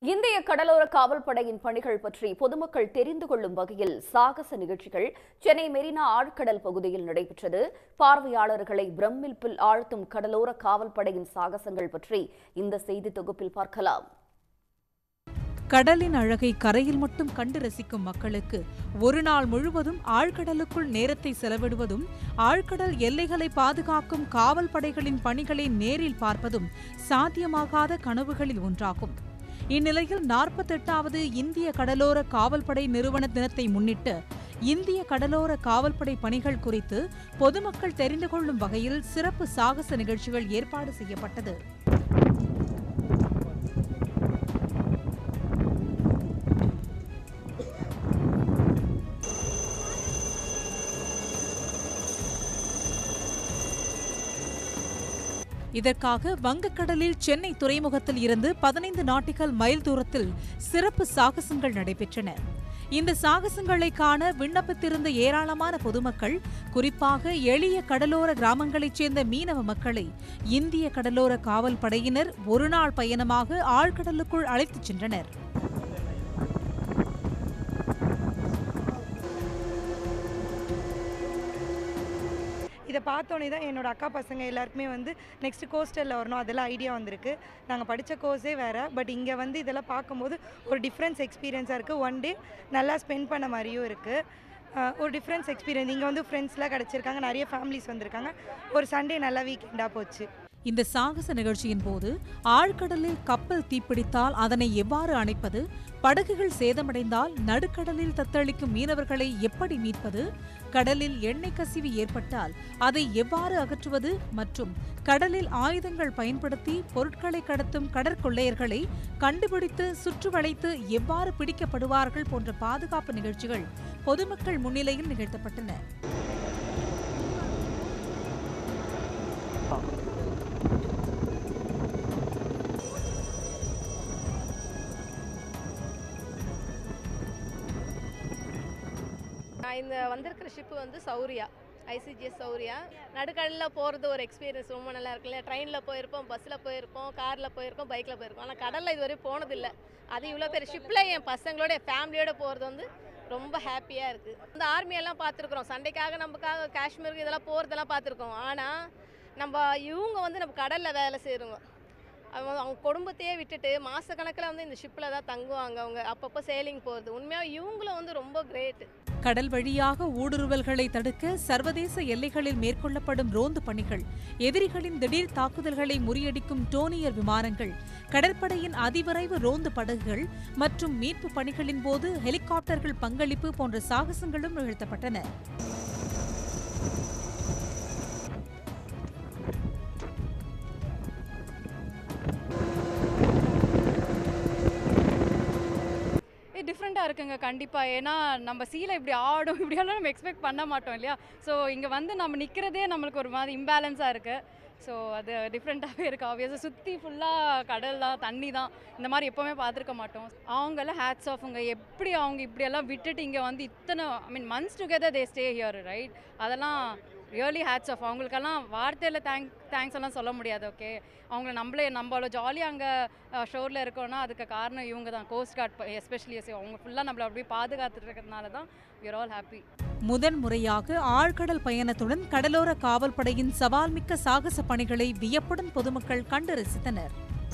இந்திய கடலோர காவல்படையின் பணிகள் பற்றி பொதுமக்கள் தெரிந்து கொள்ளும் வகையில் சாகச நிகழ்ச்சிகள் சென்னை மெரினா ஆழ்கடல் பகுதியில் நடைபெற்றது பார்வையாளர்களை பிரமிப்பில் ஆழ்த்தும் கடலோர காவல்படையின் சாகசங்கள் பற்றி இந்த செய்தி தொகுப்பில் பார்க்கலாம் கடலின் அழகை கரையில் மட்டும் கண்டு ரசிக்கும் மக்களுக்கு ஒரு நாள் முழுவதும் ஆழ்கடலுக்குள் நேரத்தை செலவிடுவதும் ஆழ்கடல் எல்லைகளை பாதுகாக்கும் காவல் படைகளின் பணிகளை நேரில் பார்ப்பதும் சாத்தியமாகாத கனவுகளில் ஒன்றாகும் இந்நிலையில் நாற்பத்தெட்டாவது இந்திய கடலோர காவல்படை நிறுவன தினத்தை முன்னிட்டு இந்திய கடலோர காவல்படை பணிகள் குறித்து பொதுமக்கள் தெரிந்து கொள்ளும் வகையில் சிறப்பு சாகச நிகழ்ச்சிகள் ஏற்பாடு செய்யப்பட்டது இதற்காக வங்கக்கடலில் சென்னை துறைமுகத்தில் இருந்து பதினைந்து நாட்டிக்கல் மைல் தூரத்தில் சிறப்பு சாகசங்கள் நடைபெற்றன இந்த சாகசங்களை காண விண்ணப்பித்திருந்த ஏராளமான பொதுமக்கள் குறிப்பாக எளிய கடலோர கிராமங்களைச் சேர்ந்த மீனவ மக்களை இந்திய கடலோர காவல் படையினர் ஒருநாள் பயணமாக ஆழ்கடலுக்குள் அழைத்துச் சென்றனர் இதை பார்த்தோன்னே தான் என்னோட அக்கா பசங்க எல்லாருக்குமே வந்து நெக்ஸ்ட் கோஸ்டலில் வரணும் அதெல்லாம் ஐடியா வந்திருக்கு நாங்கள் படித்த கோர்ஸே வேறு பட் இங்கே வந்து இதெல்லாம் பார்க்கும்போது ஒரு டிஃப்ரென்ஸ் எக்ஸ்பீரியன்ஸாக இருக்குது ஒன் டே நல்லா ஸ்பெண்ட் பண்ண மாதிரியும் இருக்குது ஒரு டிஃப்ரென்ஸ் எக்ஸ்பீரியன்ஸ் இங்கே வந்து ஃப்ரெண்ட்ஸ்லாம் கிடச்சிருக்காங்க நிறைய ஃபேமிலிஸ் வந்திருக்காங்க ஒரு சண்டே நல்லா வீக்கெண்டாக போச்சு இந்த சாகச நிகழ்ச்சியின் போது ஆழ்கடலில் கப்பல் தீப்பிடித்தால் அதனை எவ்வாறு அணைப்பது படகுகள் சேதமடைந்தால் நடுக்கடலில் தத்தளிக்கும் மீனவர்களை எப்படி மீட்பது கடலில் எண்ணெய் கசிவு ஏற்பட்டால் அதை எவ்வாறு அகற்றுவது மற்றும் கடலில் ஆயுதங்கள் பயன்படுத்தி பொருட்களை கடத்தும் கடற்கொள்ளையர்களை கண்டுபிடித்து சுற்றி வளைத்து எவ்வாறு பிடிக்கப்படுவார்கள் போன்ற பாதுகாப்பு நிகழ்ச்சிகள் பொதுமக்கள் முன்னிலையில் நிகழ்த்தப்பட்டன நான் இந்த வந்திருக்கிற ஷிப்பு வந்து சௌரியா ஐசிஜிஎஸ் சௌரியா நடுக்கடலில் போகிறது ஒரு எக்ஸ்பீரியன்ஸ் ரொம்ப நல்லா இருக்குல்ல ட்ரெயினில் போயிருப்போம் பஸ்ஸில் போயிருப்போம் காரில் போயிருக்கோம் பைக்கில் போயிருக்கோம் ஆனால் கடலில் இதுவரை போனதில்லை அது இவ்வளோ பெரிய ஷிப்பில் என் பசங்களோட என் ஃபேமிலியோட போகிறது வந்து ரொம்ப ஹாப்பியாக இருக்குது இந்த ஆர்மியெல்லாம் பார்த்துருக்குறோம் சண்டைக்காக நமக்காக காஷ்மீருக்கு இதெல்லாம் போகிறதெல்லாம் பார்த்துருக்கோம் ஆனால் நம்ம இவங்க வந்து நம்ம கடலில் வேலை செய்கிறவங்க அவங்க அவங்க குடும்பத்தையே விட்டுட்டு மாதக்கணக்கில் வந்து இந்த ஷிப்பில் தான் தங்குவாங்க அவங்க அப்பப்போ சேலிங் போகிறது உண்மையாக இவங்களும் வந்து ரொம்ப கிரேட்டு கடல் வழியாக ஊடுருவல்களை தடுக்க சர்வதேச எல்லைகளில் மேற்கொள்ளப்படும் ரோந்து பணிகள் எதிரிகளின் திடீர் தாக்குதல்களை முறியடிக்கும் டோனியர் விமானங்கள் கடற்படையின் அதிவிரைவு ரோந்து படகுகள் மற்றும் மீட்பு பணிகளின் போது ஹெலிகாப்டர்கள் பங்களிப்பு போன்ற சாகசங்களும் நிகழ்த்தப்பட்டன டிஃப்ரெண்ட்டாக இருக்குங்க கண்டிப்பாக ஏன்னா நம்ம சீலை இப்படி ஆடும் இப்படியெல்லாம் நம்ம எக்ஸ்பெக்ட் பண்ண மாட்டோம் இல்லையா ஸோ இங்கே வந்து நம்ம நிற்கிறதே நம்மளுக்கு ஒரு மாதிரி இம்பேலன்ஸாக இருக்குது ஸோ அது டிஃப்ரெண்ட்டாகவே இருக்குது ஆப்வியஸாக சுற்றி ஃபுல்லாக கடல் தான் தண்ணி தான் இந்த மாதிரி எப்போவுமே பார்த்துருக்க மாட்டோம் அவங்கெல்லாம் ஹேட்ஸ் ஆஃப்ங்க எப்படி அவங்க இப்படியெல்லாம் விட்டுட்டு இங்கே வந்து இத்தனை I mean months together they stay here right அதெல்லாம் ரியலி ஹேட்ஸ் ஆஃப் அவங்களுக்கெல்லாம் வார்த்தையில் தேங்க் தேங்க்ஸ் எல்லாம் சொல்ல முடியாது ஓகே அவங்கள நம்மளே நம்மள ஜாலியாக அங்கே ஷோரில் இருக்கோன்னா அதுக்கு காரணம் இவங்க தான் கோஸ்ட் கார்ட் எஸ்பெஷலி அவங்க ஃபுல்லாக நம்மளை அப்படியே பாதுகாத்துட்டு இருக்கிறதுனால தான் யூர் ஆல் ஹாப்பி முதன் முறையாக ஆழ்கடல் பயணத்துடன் கடலோர காவல்படையின் சவால்மிக்க சாகச பணிகளை வியப்புடன் பொதுமக்கள் கண்டு ரசித்தனர்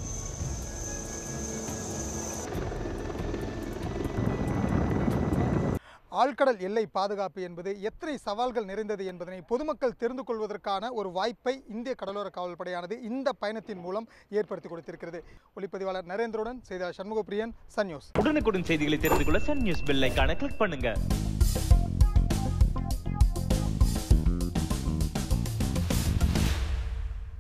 ஆழ்கடல் எல்லை பாதுகாப்பு என்பது எத்தனை சவால்கள் நிறைந்தது என்பதனை பொதுமக்கள் தெரிந்து கொள்வதற்கான ஒரு வாய்ப்பை இந்திய கடலோர காவல்படையானது இந்த பயணத்தின் மூலம் ஏற்படுத்தி கொடுத்திருக்கிறது ஒளிப்பதிவாளர் நரேந்திரனுடன் செய்தியாளர் சண்முகப்பிரியன் சன் நியூஸ் உடனுக்குடன் செய்திகளை தெரிந்து கொள்ள சன் நியூஸ் பெல் ஐகானை கிளிக் பண்ணுங்க